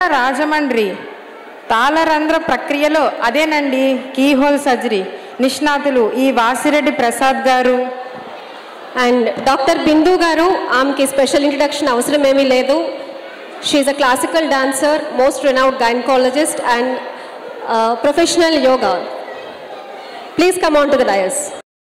రాజమండ్రి తాళరంధ్ర ప్రక్రియలో అదేనండి keyhole surgery నిష్ణాతులు ఈ వాసిరెడ్డి ప్రసాద్ గారు అండ్ డాక్టర్ బిందు గారు ఆమెకి స్పెషల్ ఇంట్రడక్షన్ అవసరం ఏమీ లేదు she a classical dancer most renowned gynaecologist and professional yoga please come on to the dais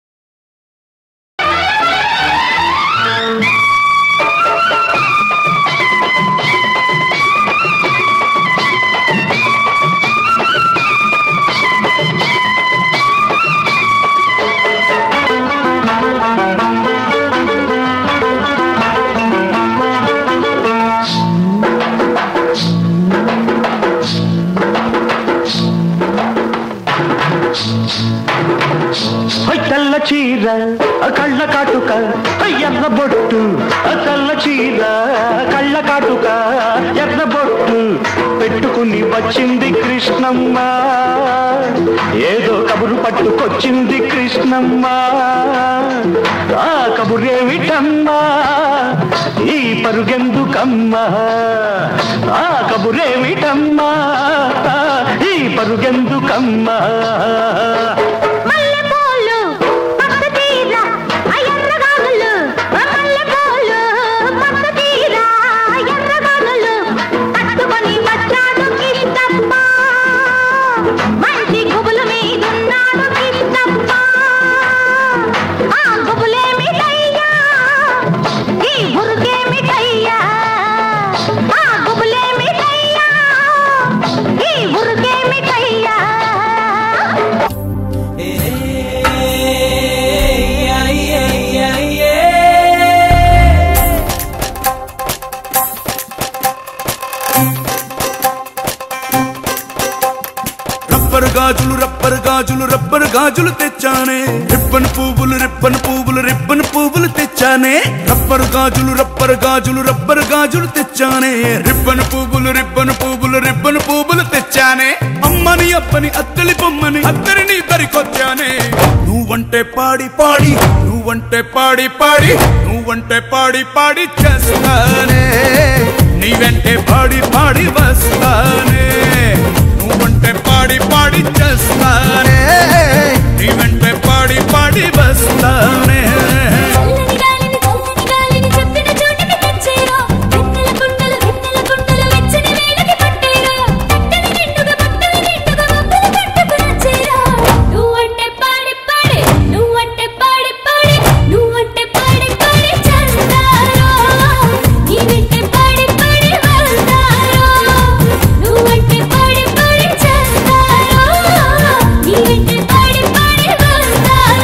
హై తెల్ల చీర ఆ కళ్ళ కాటుక హై ఎర్ర బొట్టు ఆ తెల్ల చీర కళ్ళ కాటుక ఎర్ర బొట్టు పెట్టుకుని వచ్చింది కృష్ణమ్మ ఏదో కబురు పట్టుకొచ్చింది కృష్ణమ్మ ఆ కబురేమిటమ్మా ఈ పరుగెందుకమ్మా ఆ కబురేమిటమ్మా ఈ పరుగెందుకమ్మా మల్లెపూలు పక్క తీర ఎర్రగానులు మల్లెపూలు పక్క తీర ఎర్రగానులు పట్టుకొని వచ్చాడు కిష్టప్ప మంచి గుబులు మీదున్నాడు కిష్టప్ప ఆ గుబులేమిటయ్యా ఈ బురుకేమిటయ్యా ఆ గుబులేమిటయ్యా ఈ బురుకేమిటయ్యా రబ్బరు గాజులు రబ్బరు గాజులు రబ్బరు గాజులు తెచ్చానే రిబ్బన్ పువ్వులు రిబ్బన్ పువ్వులు రిబ్బన్ పువ్వులు తెచ్చానే రబ్బరు గాజులు రబ్బరు గాజులు రబ్బరు గాజులు తెచ్చానే రిబ్బన్ పువ్వులు రిబ్బన్ పువ్వులు రిబ్బన్ పువ్వులు తెచ్చానే అమ్మని అప్పని అత్తలి బొమ్మని అత్తరిని దరికొచ్చానే నువ్వంటే పాడి పాడి నువ్వంటే పాడి పాడి నువ్వంటే పాడి పాడి చేస్తానే నీ వెంటే పాడి పాడి వస్తానే నువ్వంటే పాడి పాడి చేస్తానే నీ వెంటే పాడి పాడి వస్తానే చల్లని గాలిని చల్లని గాలిని చెప్పిన చోటికి తెచ్చేరా వెన్నెల కుండలు వెన్నెల కుండలు వెచ్చని వేళకి పట్టేరా పట్టని నిండుగా పట్టని నిండుగా మబ్బులు పట్టుకుని వచ్చేరా నువ్వంటే పాడి పాడి నువ్వంటే పాడి పాడి నువ్వంటే పాడి పాడి చేస్తారో నీ వెంటే పాడి పాడి వస్తారో నువ్వంటే పాడి పాడి చేస్తారో నీ వెంటే పాడి పాడి వస్తారో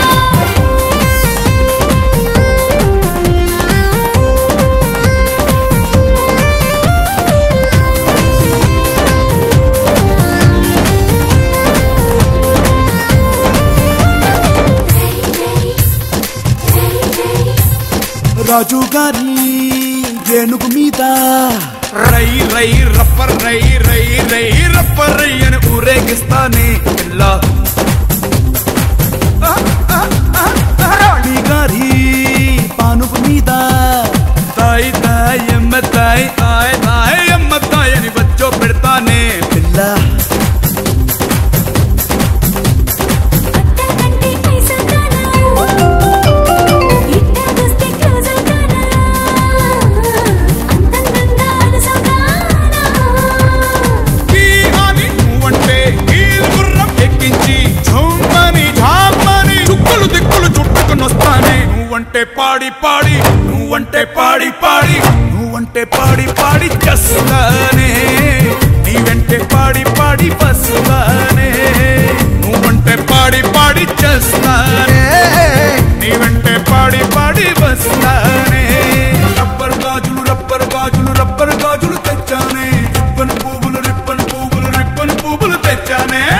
రాజు గారి ఏనుగు మీద రై రై రప్పర్ రై రై రై రప్పర్ రై అని ఊరేగిస్తానే ఇలా ఆ, ఆ, ఆ, ఆ, రాణి గారి పానుపు మీద తాయి తాయి ఎమ్మ తాయి తాయి తాయి ఎమ్మ తాయి అని వచ్చో పెడతానే పిల్ల కంటే పైసా కానా ఇట్టా వస్తే క్లోజ్ అవుతానా అంతంతంగా అలసవుతానా ఈ అని నువ్వంటే ఈ గుర్రం ఎక్కించి ఝుమ్మని ఝామ్మని చుక్కలు దిక్కులు చుట్టుకుని వస్తానే నువ్వంటే పాడి పాడి నువ్వంటే పాడి పాడి నువ్వంటే పాడి పాడి చేస్తానే నీ వెంటే పాడి పాడి వస్తానే నువ్వంటే పాడి పాడి చేస్తానే నీ వెంటే పాడి పాడి వస్తానే రబ్బర్ గాజులు రబ్బర్ గాజులు రబ్బర్ గాజులు తెచ్చానే రిబ్బన్ పువ్వులు రిబ్బన్ పువ్వులు రిబ్బన్ పువ్వులు తెచ్చానే